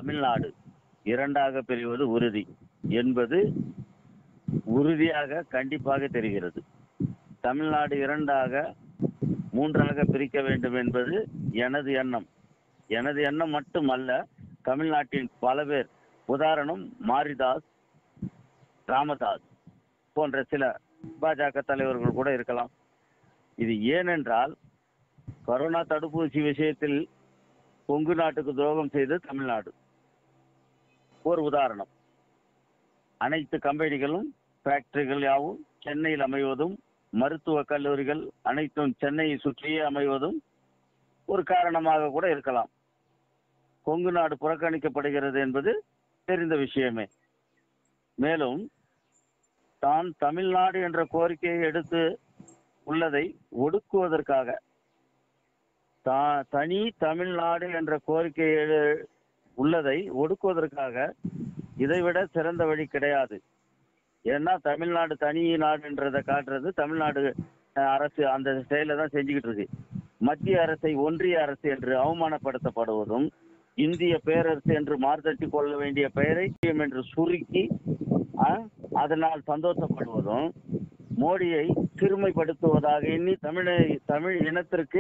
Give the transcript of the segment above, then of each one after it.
தமிழ்நாடு இரண்டாக பிரிவது உறுதி என்பது உறுதியாக கண்டிப்பாக தெரிகிறது தமிழ்நாடு இரண்டாக மூன்றாக பிரிக்க வேண்டும் என்பது எனது எண்ணம் எனது எண்ணம் மட்டுமல்ல தமிழ்நாட்டின் பல பேர் உதாரணம் மாரிதாஸ் ராமதாஸ் போன்ற சில பாஜக தலைவர்கள் கூட இருக்கலாம் இது ஏனென்றால் கொரோனா தடுப்பூசி விஷயத்தில் கொங்கு நாட்டுக்கு துரோகம் செய்தது தமிழ்நாடு ஒரு உதாரணம் அனைத்து கம்பெனிகளும் ஃபேக்டரிகள் யாவும் சென்னையில் அமைவதும் மருத்துவக் கல்லூரிகள் அனைத்தும் சென்னையை சுற்றியே அமைவதும் ஒரு காரணமாக கூட இருக்கலாம் கொங்கு நாடு புறக்கணிக்கப்படுகிறது என்பது தெரிந்த விஷயமே மேலும் தான் தமிழ்நாடு என்ற கோரிக்கையை எடுத்து உள்ளதை ஒடுக்குவதற்காக தா- தனி தமிழ்நாடு என்ற கோரிக்கை எழு- உள்ளதை ஒடுக்குவதற்காக இதைவிட சிறந்த வழி கிடையாது ஏன்னா தமிழ்நாடு தனி நாடுன்றதை காட்டுறது தமிழ்நாடு அஹ், அரசு அந்த செயலை தான் செஞ்சுக்கிட்டு இருக்கு மத்திய அரசை ஒன்றிய அரசு என்று அவமானப்படுத்தப்படுவதும் இந்திய பேரரசு என்று மார்த்தட்டி கொள்ள வேண்டிய பெயரை என்று சுருக்கி அஹ், அதனால் சந்தோஷப்படுவதும் மோடியை சிறுமைப்படுத்துவதாக எண்ணி தமிழை தமிழ் இனத்திற்கு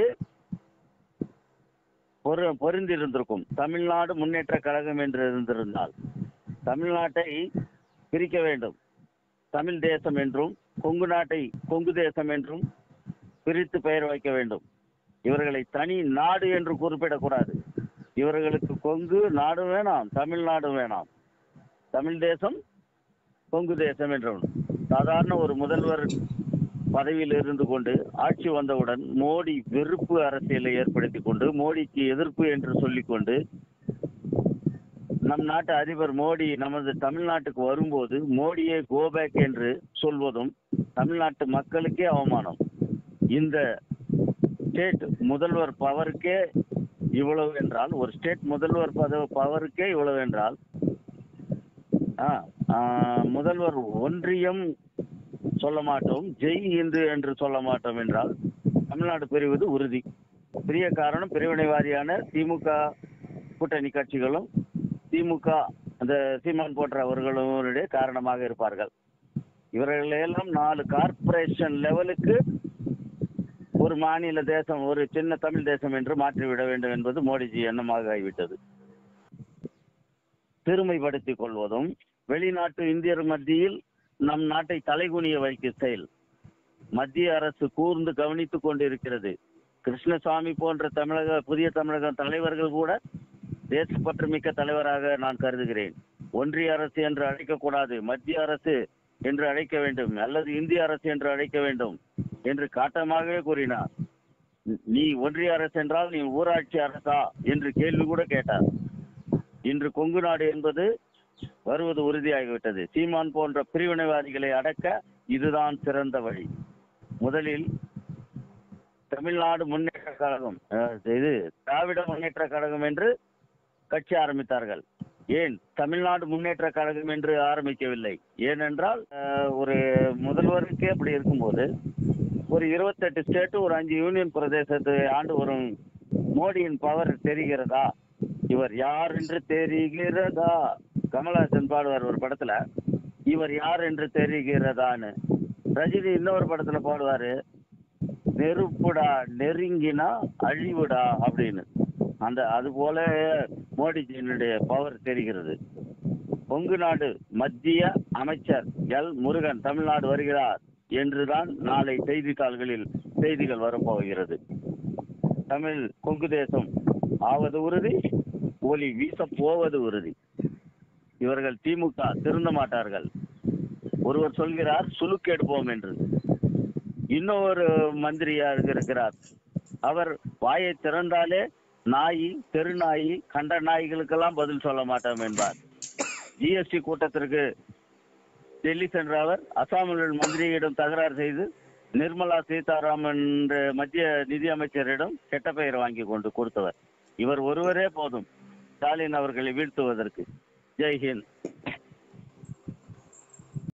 பொரு பொருந்திருந்திருக்கும் தமிழ்நாடு முன்னேற்ற கழகம் என்று இருந்திருந்தால் தமிழ்நாட்டை பிரிக்க வேண்டும் தமிழ் தேசம் என்றும் கொங்கு நாட்டை கொங்கு தேசம் என்றும் பிரித்து பெயர் வைக்க வேண்டும் இவர்களை தனி நாடு என்று குறிப்பிடக்கூடாது இவர்களுக்கு கொங்கு நாடு வேணாம் தமிழ்நாடு வேணாம் தமிழ் தேசம் கொங்கு தேசம் என்றும் சாதாரண ஒரு முதல்வர் பதவியில் இருந்து கொண்டு ஆட்சி வந்தவுடன் மோடி வெறுப்பு அரசியலை ஏற்படுத்தி கொண்டு மோடிக்கு எதிர்ப்பு என்று சொல்லிக்கொண்டு நம் நாட்டு அதிபர் மோடி நமது தமிழ்நாட்டுக்கு வரும்போது மோடியே கோபேக் என்று சொல்வதும் தமிழ்நாட்டு மக்களுக்கே அவமானம் இந்த ஸ்டேட் முதல்வர் பவருக்கே இவ்வளவு என்றால் ஒரு ஸ்டேட் முதல்வர் பதவி பவருக்கே இவ்வளவு என்றால் ஆ, ஆ, முதல்வர் ஒன்றியம் சொல்ல மாட்டோம் ஜெய் இந்து என்று சொல்ல மாட்டோம் என்றால் தமிழ்நாடு பிரிவது உறுதி பெரிய காரணம் பிரிவினைவாதியான திமுக கூட்டணி கட்சிகளும் திமுக அந்த சீமான் போன்றவர்களுடைய காரணமாக இருப்பார்கள் இவர்களையெல்லாம் நாலு கார்ப்பரேஷன் லெவலுக்கு ஒரு மாநில தேசம் ஒரு சின்ன தமிழ் தேசம் என்று மாற்றிவிட வேண்டும் என்பது மோடிஜி எண்ணமாக ஆகிவிட்டது பெருமைப்படுத்திக் கொள்வதும் வெளிநாட்டு இந்தியர் மத்தியில் நம் நாட்டை தலைகுனிய வைக்கும் செயல் மத்திய அரசு கூர்ந்து கவனித்துக் கொண்டிருக்கிறது கிருஷ்ணசாமி போன்ற தமிழக புதிய தமிழக தலைவர்கள் கூட தேசப்பற்று மிக்க தலைவராக நான் கருதுகிறேன் ஒன்றிய அரசு என்று அழைக்கக்கூடாது மத்திய அரசு என்று அழைக்க வேண்டும் அல்லது இந்திய அரசு என்று அழைக்க வேண்டும் என்று காட்டமாகவே கூறினார் நீ ஒன்றிய அரசு என்றால் நீ ஊராட்சி அரசா என்று கேள்வி கூட கேட்டார் இன்று கொங்கு நாடு என்பது வருவது உறுதியாகிவிட்டது சீமான் போன்ற பிரிவினைவாதிகளை அடக்க இதுதான் சிறந்த வழி முதலில் தமிழ்நாடு முன்னேற்ற கழகம் அஹ், இது திராவிட முன்னேற்ற கழகம் என்று கட்சி ஆரம்பித்தார்கள் ஏன் தமிழ்நாடு முன்னேற்ற கழகம் என்று ஆரம்பிக்கவில்லை ஏனென்றால் அஹ், ஒரு முதல்வருக்கே அப்படி இருக்கும்போது ஒரு இருபத்தெட்டு ஸ்டேட்டு ஒரு அஞ்சு யூனியன் பிரதேசத்தை ஆண்டு வரும் மோடியின் பவர் தெரிகிறதா இவர் யார் என்று தெரிகிறதா கமலஹாசன் பாடுவார் ஒரு படத்துல இவர் யார் என்று தெரிகிறதான்னு ரஜினி இன்னொரு படத்துல பாடுவாரு நெருப்புடா நெருங்கினா அழிவுடா அப்படின்னு அந்த அது போல மோடிஜியினுடைய பவர் தெரிகிறது கொங்கு நாடு மத்திய அமைச்சர் எல் முருகன் தமிழ்நாடு வருகிறார் என்றுதான் நாளை செய்தித்தாள்களில் செய்திகள் வரப்போகிறது தமிழ் கொங்கு தேசம் ஆவது உறுதி ஒலி வீச போவது உறுதி இவர்கள் திமுக திருந்த மாட்டார்கள் ஒருவர் சொல்கிறார் சுலுக்கு எடுப்போம் என்று இன்னொரு மந்திரியாக இருக்கிறார் அவர் வாயை திறந்தாலே நாய் தெரு நாய் கண்ட நாய்களுக்கெல்லாம் பதில் சொல்ல மாட்டோம் என்பார் ஜிஎஸ்டி கூட்டத்திற்கு டெல்லி சென்ற அவர் அசாமில் உள்ள மந்திரியிடம் தகராறு செய்து நிர்மலா சீதாராமன் என்ற மத்திய நிதி அமைச்சரிடம் கெட்ட பெயர் வாங்கி கொண்டு கொடுத்தவர் இவர் ஒருவரே போதும் ஸ்டாலின் அவர்களை வீழ்த்துவதற்கு ஜெய் ஹிந்த்